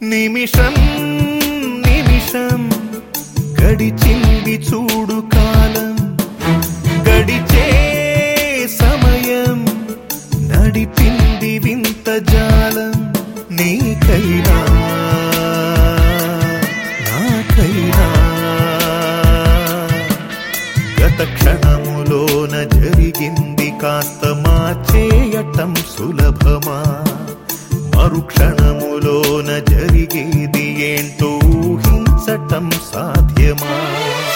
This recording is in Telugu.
నిమిషం నిమిషం గడిచింది చూడు కాలం గడిచే సమయం నడిపింది వింత జాలం నీకైనా నాకైనా గత క్షణములోన జరిగింది కాస్త మార్చేయటం సులభమా మరుక్షణములోన జరిగేది ఏంటో ఊహించటం సాధ్యమా